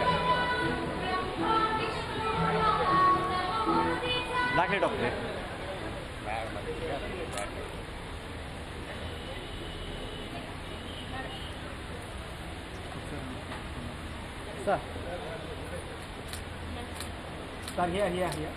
Black light ఒకటి sir sir here here here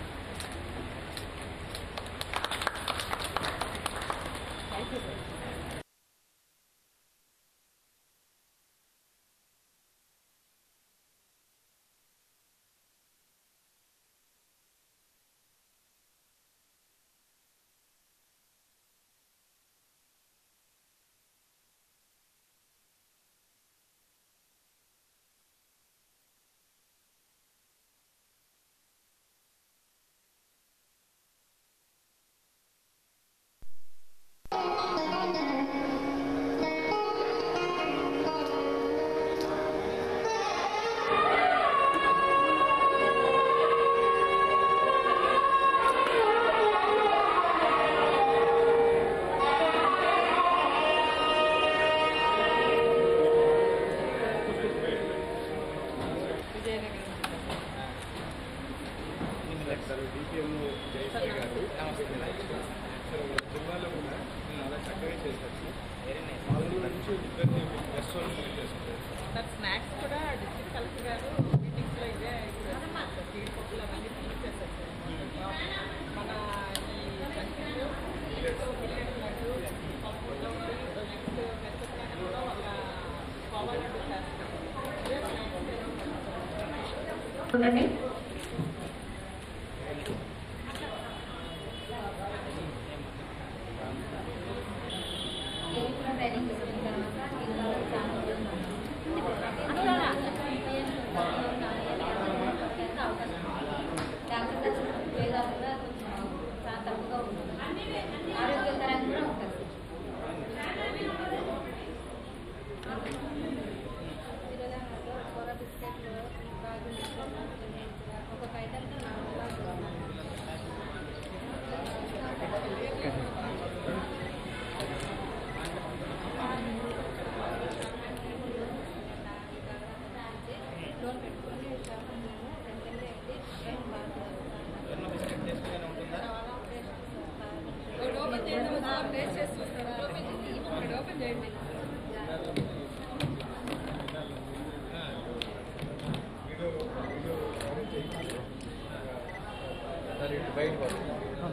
DPM Jayashri గారు జిల్లాలో కూడా నేను అలా చక్కగా చేశాను నాలుగు నుంచి ఇద్దరిని రెస్టారెంట్ చేస్తారు సార్ స్నాక్స్ కూడా డిస్ట్రిక్ట్ కలెక్టర్ గారు మీటింగ్స్లో ఇదే స్వీట్ పప్పులు అవన్నీ తీసుకొచ్చేసారు సార్ మన ఈ కంట్రీలో మిల్లెట్ లడ్డు పప్పు లడ్డు నెక్స్ట్ పెద్దపైన కూడా ఒక కోవా లడ్డు చేస్తాం ఇదే స్నాక్స్ ఉండండి ఆరోగ్యకరంగా కూడా ఉంటుంది కూర బిస్కెట్లు ఒక ఐటమ్ లోన్ పెట్టుకొని షాపింగ్ వెంటనే ఓపెన్ చేయండి సార్ టేస్ట్ చేసి చూస్తారా ఓపెన్ చేయండి ఓపెన్ చేయండి సార్ ఇటు బయట పోతుంది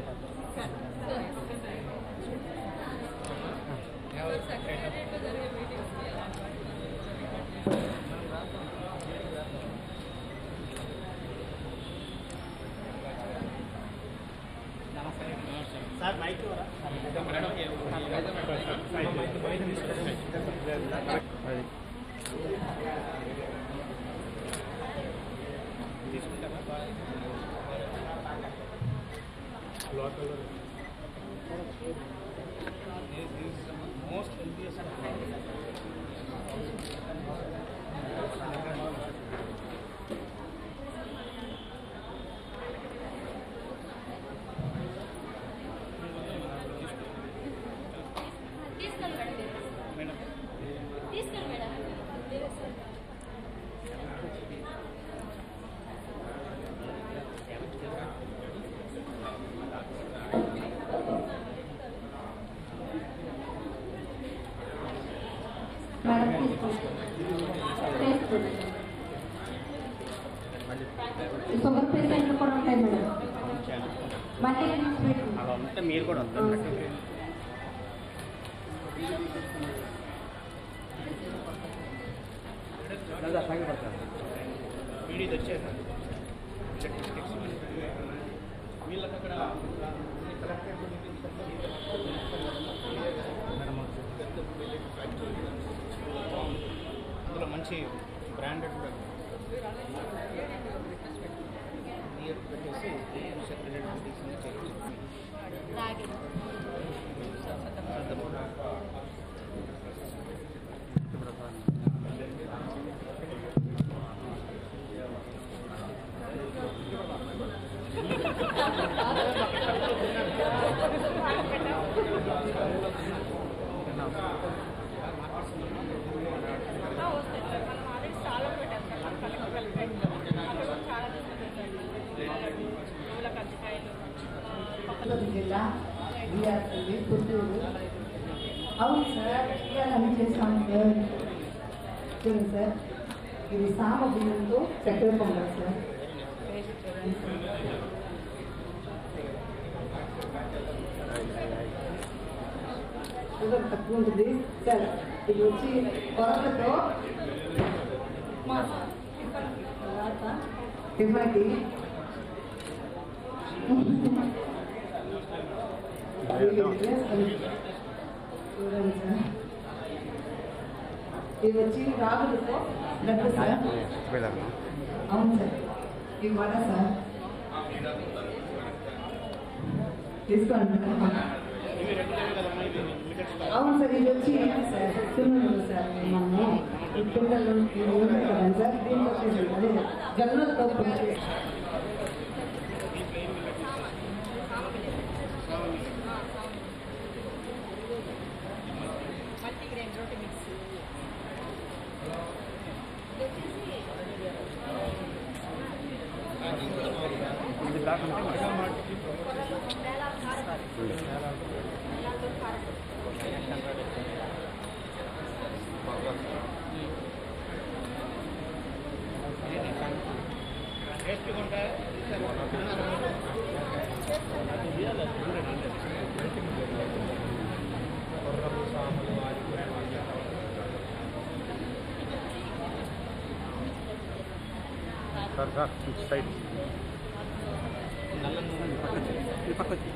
సెక్రటేరియట్లో జరిగే మీటింగ్స్కి ఎలా సార్ మైక్ అది మోస్ట్ హెల్తీయెస్ట్ తీసుకెళ్ళి మేడం తీసుకెళ్ళి మేడం మేడం తీసుకోండి షుగర్ పేషెంట్లు కూడా ఉంటాయి మేడం మళ్ళీ అలా ఉంటే మీరు కూడా వస్తారు సంగతి పడతారు వీడిది వచ్చేసారు వీళ్ళకి అక్కడ అందులో మంచి బ్రాండెడ్ కూడా నియర్ పెట్టేసి సెపరేటెడ్ తీసుకుని చేయొచ్చు రాగి వస్తాయి సార్ మనం ఆల్రెడీ చాలా పెట్టాం సార్ మన కలెక్టర్ అవును సార్ ఇవ్వాలని చేస్తాం సార్ చూడండి సార్ ఇది సామ బియ్యంతో చక్కెర పొంగల్ సార్ చూడండి సార్ షుగర్ తక్కువ ఉంటుంది సార్ ఇది వచ్చి కొరలతో మా సార్ తర్వాత టిఫాకి చూడండి సార్ ఇది వచ్చి రాగులతో లడ్డు సార్ అవును సార్ ఇది వడ సార్ తీసుకోండి ఇవి రెగ్యులర్ కదమ్మా ఇవి లిమిటెడ్ స్టాక్ అవును సార్ ఇది వచ్చి సార్ తిన్నాను సార్ మనము ఈ పిల్లలు ఇది ఉంది కదా సార్ దీంట్లో వచ్చేసి అదే జొన్నలతో పొడి మల్టీగ్రెయిన్ రోటీ మిక్స్ ఇది బ్లాక్ అంటే టేస్ట్గా ఉంటాయి సార్ సార్ సైడ్ ఈ పక్క వచ్చి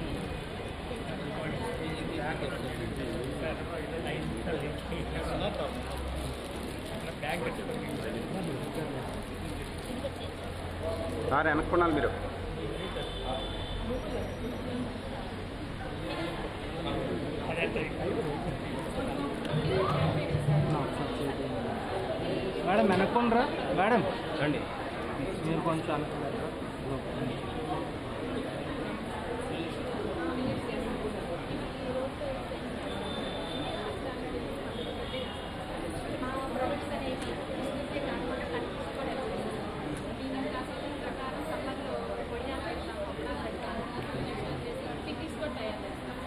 సార్ వెనక్కున్నారు మీరు మేడం వెనక్కుండ్రా మేడం రండి మీరు కొంచెం వెనక్కి ప్రొడక్ట్స్ అనేవి తీసుకుంటే కాకుండా కనిపించుకోవడం దీని కాసం ప్రకారం సమ్మర్లో పొడియాలు పెడతాం పప్పులాలు పెడతాం టికెట్స్ కూడా తయారు చేస్తాం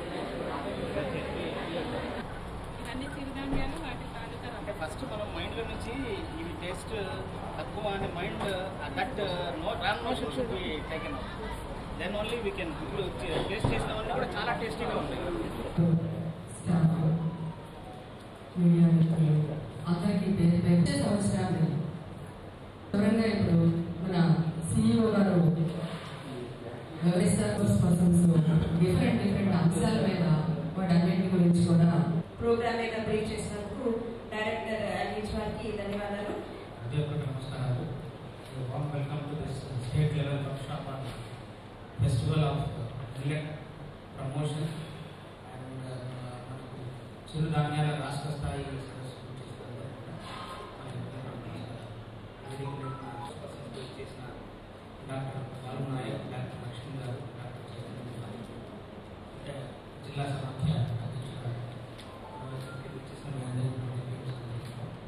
ఇవన్నీ చిరుధాన్యాలు వాటి తాలూకా అంటే ఫస్ట్ మనం మైండ్లో నుంచి ఇవి టేస్ట్ తక్కువ అనే mind that no wrong notion should be taken then only we can ఇప్పుడు టేస్ట్ చేసినవన్నీ కూడా చాలా టేస్టీగా ఉంటాయి మీడియా మిత్రులు అందరికీ పేరు పేరు వచ్చే సంవత్సరాలు వివరంగా ఇప్పుడు మన సిఇఓ గారు వివరిస్తారు పర్సన్స్ డిఫరెంట్ డిఫరెంట్ అంశాల మీద వాటన్నింటి గురించి కూడా ప్రోగ్రామ్ మీద బ్రీఫ్ చేసినందుకు డైరెక్టర్ అందించిన వారికి ధన్యవాదాలు ప్రతి ఒక్కరికి నమస్కారాలు warm welcome to this state level workshop on festival of millet promotion and మనకు చిరుధాన్యాల రాష్ట్ర స్థాయి సదస్సు చేస్తున్నారు. మనకి వేదిక మీద సభ్యులు చేసిన డాక్టర్ బాలు నాయక్ డాక్టర్ లక్ష్మణ్ గారు డాక్టర్ చైతన్య గారు అంటే జిల్లా సమాఖ్య అధ్యక్షుడు గారు చేసిన మీ అందరికీ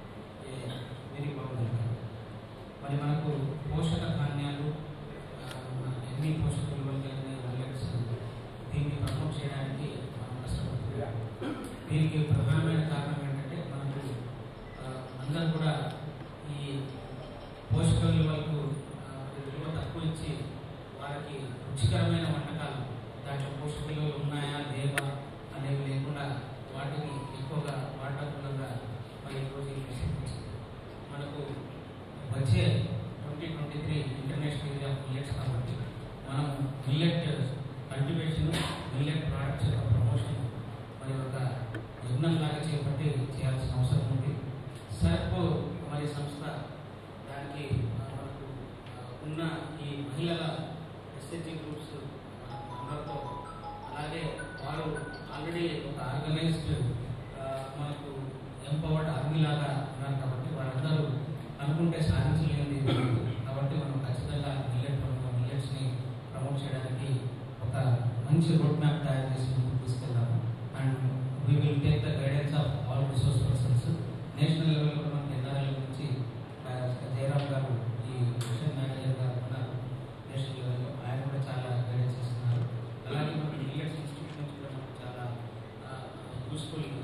వెరీ బాగుంది మరి మనకు పోషక ధాన్యాలు ఆ, ఎన్ని పోషక విలువలు కలిగిన మిల్లెట్స్ దీన్ని ప్రమోట్ చేయడానికి మనం కష్టపడుతున్నాం దీనికి ప్రధానమైన కారణం ఏంటంటే మనకు ఆ, అందరూ కూడా ఈ పోషక విలువలకు ఆ, విలువ తక్కువ ఇచ్చి వారికి రుచికరమైన వంటకాలు దాంట్లో పోషక విలువలు ఉన్నాయా లేవా అనేవి లేకుండా వాటిని ఎక్కువగా వాడకుండా మరి ఈరోజు ఈ విషయం వచ్చింది. మనకు వచ్చే twenty twenty three international year of millets కాబట్టి మనం మిల్లెట్ కల్టివేషన్ మిల్లెట్ ప్రొడక్ట్స్ యొక్క ప్రమోషన్ మరి ఒక యజ్ఞంలాగా చేపట్టి చేయాల్సిన అవసరం ఉంది సర్ప్ మరి సంస్థ దానికి ఆ, మనకు ఆ, ఉన్న ఈ మహిళల ఎస్హెచ్జి గ్రూప్స్ అందరితో అలాగే వారు ఆల్రెడీ ఒక ఆర్గనైజ్డ్ మనకు ఎంపవర్డ్ ఆర్మీ లాగా ఉన్నారు కాబట్టి వాళ్ళందరూ అనుకుంటే సాధించలేనిది ఏమీ లేదు. కాబట్టి మనం ఖచ్చితంగా మిల్లెట్ మిల్లెట్స్ని ప్రమోట్ చేయడానికి ఒక మంచి రోడ్ మ్యాప్ తయారు చేసి ముందుకు తీసుకెళ్దాము and we will take the guidance of all resource persons national level కూడా మనకి ఎన్ఆర్ఎల్ నుంచి ఆ, జయరామ్ గారు ఈ మిషన్ మేనేజర్ గారు ఉన్నారు నేషనల్ లెవెల్లో ఆయన కూడా చాలా గైడెన్స్ ఇస్తున్నారు అలాగే మన మిల్లెట్స్ ఇన్స్టిట్యూట్ నుంచి కూడా మనకు చాలా useful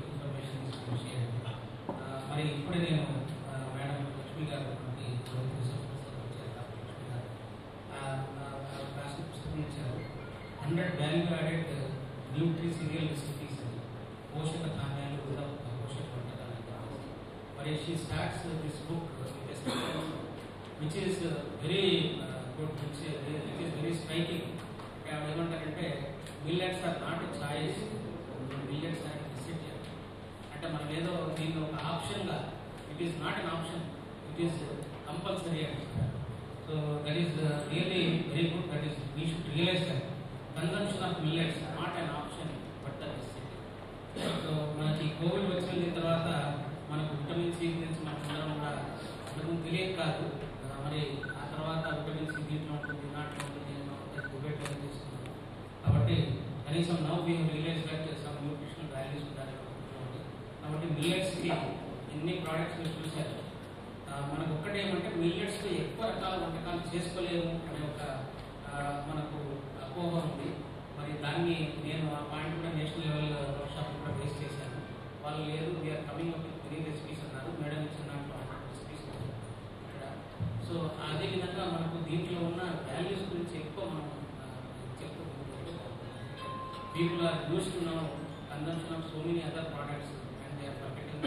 hundred value added nutri cereal recipes పోషక ధాన్యాలు కూడా పోషక వంటకాలు అని చెప్పేసి. మరి she starts this book which is very good which which is very striking ఏమంటారంటే millets are not choice millets are discipline అంటే మనం ఏదో దీన్ని ఒక ఆప్షన్గా it is not an option it is compulsory అని so that is really very good that is we should realize that consumption of millets not an option but the so మనకి Covid వచ్చిన తర్వాత మనకు విటమిన్ సి గురించి మనకు అందరం కూడా మనకు తెలియదు కాదు ఆ, మరి ఆ తర్వాత విటమిన్ సి దీంట్లో ఉంటుంది దాంట్లో ఉంటుంది డిబేట్ తీసుకున్నాం కాబట్టి కనీసం now we realize that some nutritional values ఉండాలి కాబట్టి మిల్లెట్స్కి ఎన్ని ప్రోడక్ట్స్ మీరు చూశారు ఆ, మనకు ఒక్కటే ఏమంటే మిల్లెట్స్తో ఎక్కువ రకాల వంటకాలు చేసుకోలేము అనే ఒక ఆ, మనకు అపోహ ఉంది మరి దాన్ని నేను ఆ పాయింట్ కూడా నేషనల్ లెవెల్ వర్క్షాప్ కూడా బేస్ చేశాను వాళ్ళు లేదు we're coming up three recipes అన్నారు మేడం ఇచ్చిన దాంట్లో రెసిపీస్ ఇక్కడ సో అదే విధంగా మనకు దీంట్లో ఉన్న వాల్యూస్ గురించి ఎక్కువ మనం ఆ, చెప్తూ people are use to know consumption of so many other products and they are forgetting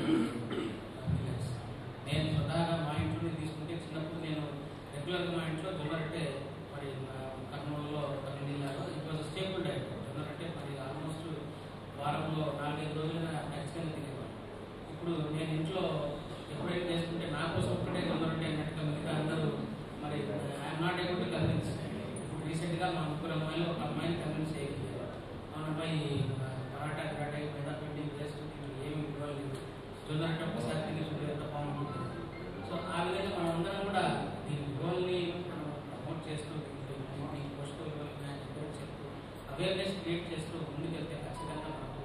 నేను స్వతహాగా మా ఇంట్లో తీసుకుంటే చిన్నప్పుడు నేను రెగ్యులర్గా మా ఇంట్లో జొన్న రొట్టె మరి మా కర్నూలులో తమిళనాడులో ఇట్ వాజ్ స్టేబుల్ డైట్ జొన్న రొట్టె మరి ఆల్మోస్ట్ వారంలో నాలుగైదు రోజులుగా ఖచ్చితంగా తినేవాడు ఇప్పుడు నేను ఇంట్లో ఎప్పుడైతే చేసుకుంటే నా కోసం ఒక్కటే జొన్న రొట్టె అన్నట్టుగా మిగతా అందరూ మరి I'm not able to convince ఇప్పుడు రీసెంట్గా మా ముగ్గురు అమ్మాయిలు ఒక అమ్మాయిని కన్విన్స్ చేయగలిగారు మా అమ్మాయి ఆ, పరాటా గిరాటా మీద పిండి వేస్ట్ ఏమి ఇవ్వలేదు జొన్న రొట్టె ఒక్కసారి తిని చూడు ఎంత బాగుంటుంది సో ఆ విధంగా మనం అందరం కూడా దీని రోల్ని మనం ప్రమోట్ చేస్తూ దీంట్లో దీని పోషక విలువలు ఉన్నాయని చెప్పి చెప్తూ అవేర్నెస్ క్రియేట్ చేస్తూ ముందుకెళ్తే ఖచ్చితంగా మనకు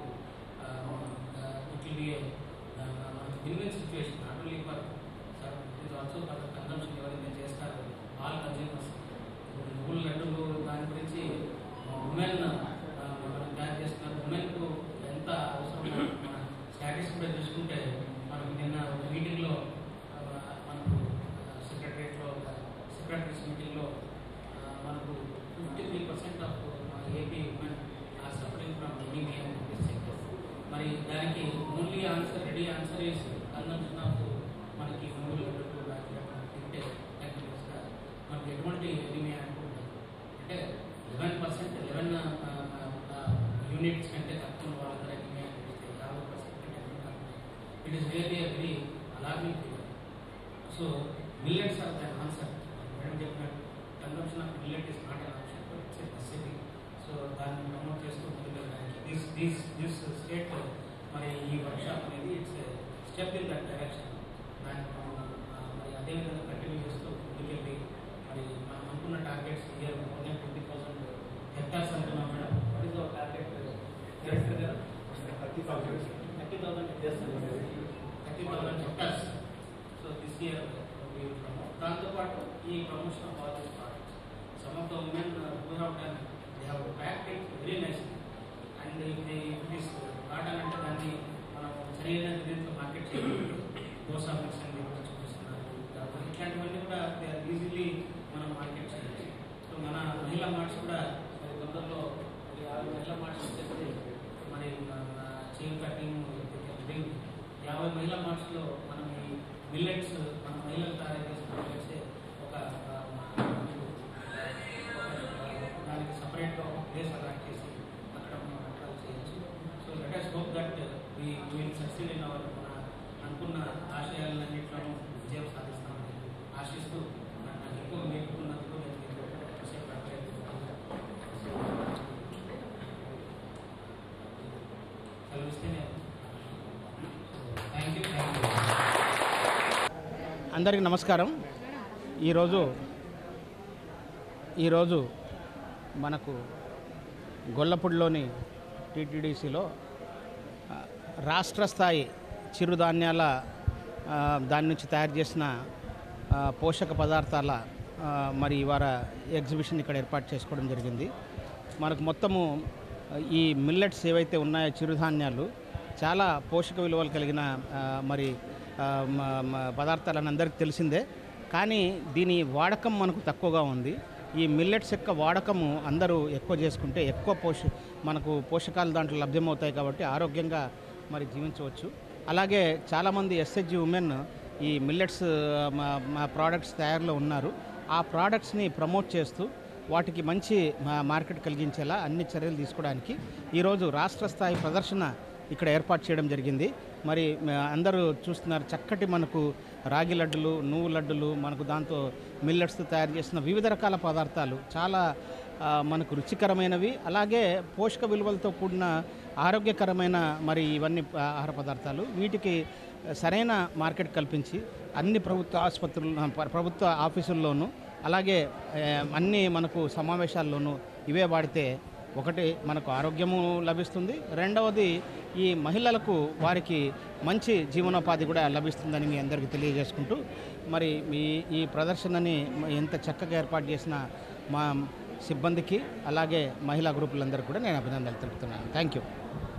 ఇట్ విల్ బి మనకు win situation not only for sir it also for consumption ఎవరైతే చేస్తారో ఆల్ కన్జ్యూమర్స్ ఇప్పుడు నువ్వుల లడ్డూలు దాని గురించి ఉమెన్ మనం తయారు చేస్తున్నారు ఉమెన్కు ఎంత అవసరం మన స్టాటిస్ కూడా చూసుకుంటే మనకు నిన్న ఒక మీటింగ్లో మనకు సెక్రటరియట్లో సెక్రటరీస్ మీటింగ్లో మనకు fifty three percent of AP women are suffering from anaemia అని చెప్పేసి చెప్పారు. మరి దానికి only answer ready answer is consumption of మనకి నువ్వులు లడ్డూలు బాగా తింటే కంటిన్యూస్గా మనకి ఎటువంటి ఎనిమియా అనుకుంటాం అంటే లెవెన్ పర్సెంట్ లెవెన్ యూనిట్స్ కంటే తక్కువ ఉన్న వాళ్ళ దగ్గర ఎనిమియా అనిపిస్తే యాభై పర్సెంట్ కంటే ఎక్కువ తక్కువ it is really a very alarming figure so millets are the answer madam చెప్పినట్టు consumption of millet is not an option it's a necessity so దాన్ని ప్రమోట్ చేస్తూ ముందుకెళ్ళడానికి దిస్ దిస్ దిస్ స్టేట్ మరి ఈ వర్క్షాప్ అనేది it's step in that direction దాన్ని మనం ఆ, మరి అదేవిధంగా కంటిన్యూ చేస్తూ ముందుకెళ్ళి మరి మనం అనుకున్న targets year more than twenty thousand hectares అనుకున్నాం madam what is our target director గారు thirty thousand thirty thousand thirty thousand hectares so this year దాంతోపాటు ఈ promotion of all this products some of the women who have done they have packed it very nice and ఇది this cotton అంటే దాన్ని మనం సరైన రీతిలో market చేయలేదు dosa mix అని చెప్పి చూపిస్తున్నారు కాబట్టి ఇట్లాంటివన్నీ కూడా దే ఆర్ ఈజీలీ మనం మార్కెట్ చేయొచ్చు సో మన మహిళా మార్ట్స్ కూడా మరి తొందరలో మరి ఆ మహిళా మార్ట్స్ వచ్చేసి మరి చైన్ కటింగ్ యాభై మహిళా మార్ట్స్లో మనం ఈ మిల్లెట్స్ మన మహిళలు తయారు చేసిన మిల్లెట్స్ ఒక ఆ, ఒక దానికి సపరేట్గా ఒక ప్లేస్ అలాట్ చేసి అక్కడ మనం వంటకాలు చేయొచ్చు so let us hope that we will succeed in our మన అనుకున్న ఆశయాలన్నింటిలోనూ విజయం సాధిస్తామని ఆశిస్తూ నాకు ఎక్కువ మేలుకున్నందుకు నేను మీకు కాసేపు సెలవిస్తే నేను థ్యాంక్ యూ థ్యాంక్ యూ అందరికీ నమస్కారం ఈరోజు ఈరోజు మనకు గొల్లపూడిలోని టీటీడీసీలో ఆ, రాష్ట్ర స్థాయి చిరుధాన్యాల ఆ, దాని నుంచి తయారు చేసిన ఆ, పోషక పదార్థాల ఆ, మరి ఇవాళ ఎగ్జిబిషన్ ఇక్కడ ఏర్పాటు చేసుకోవడం జరిగింది మనకు మొత్తము ఈ మిల్లెట్స్ ఏవైతే ఉన్నాయో చిరుధాన్యాలు చాలా పోషక విలువలు కలిగిన ఆ, మరి ఆ, మ- మ- పదార్థాలని అందరికీ తెలిసిందే కానీ దీని వాడకం మనకు తక్కువగా ఉంది ఈ మిల్లెట్స్ యొక్క వాడకము అందరూ ఎక్కువ చేసుకుంటే ఎక్కువ పోష మనకు పోషకాలు దాంట్లో లభ్యమవుతాయి కాబట్టి ఆరోగ్యంగా మరి జీవించవచ్చు అలాగే చాలామంది ఎస్హెచ్జి ఉమెన్ ఈ మిల్లెట్స్ మా మా ప్రోడక్ట్స్ తయారులో ఉన్నారు ఆ ప్రోడక్ట్స్ని ప్రమోట్ చేస్తూ వాటికి మంచి మా- మార్కెట్ కలిగించేలా అన్ని చర్యలు తీసుకోవడానికి ఈరోజు రాష్ట్ర స్థాయి ప్రదర్శన ఇక్కడ ఏర్పాటు చేయడం జరిగింది మరి మ- అందరూ చూస్తున్నారు చక్కటి మనకు రాగి లడ్డులు నువ్వు లడ్డులు మనకు దాంతో మిల్లెట్స్తో తయారు చేసిన వివిధ రకాల పదార్థాలు చాలా ఆ, మనకు రుచికరమైనవి అలాగే పోషక విలువలతో కూడిన ఆరోగ్యకరమైన మరి ఇవన్నీ ఆ, ఆహార పదార్థాలు వీటికి సరైన మార్కెట్ కల్పించి అన్ని ప్రభుత్వ ఆసుపత్రులు ప్రభుత్వ ఆఫీసుల్లోనూ అలాగే ఏ, అన్ని మనకు సమావేశాల్లోనూ ఇవే వాడితే ఒకటి మనకు ఆరోగ్యము లభిస్తుంది రెండవది ఈ మహిళలకు వారికి మంచి జీవనోపాధి కూడా లభిస్తుందని మీ అందరికీ తెలియజేసుకుంటూ మరి మీ ఈ ప్రదర్శనని ఎంత చక్కగా ఏర్పాటు చేసిన మా సిబ్బందికి అలాగే మహిళా గ్రూపులందరికీ కూడా నేను అభినందనలు తెలుపుతున్నాను థ్యాంక్ యూ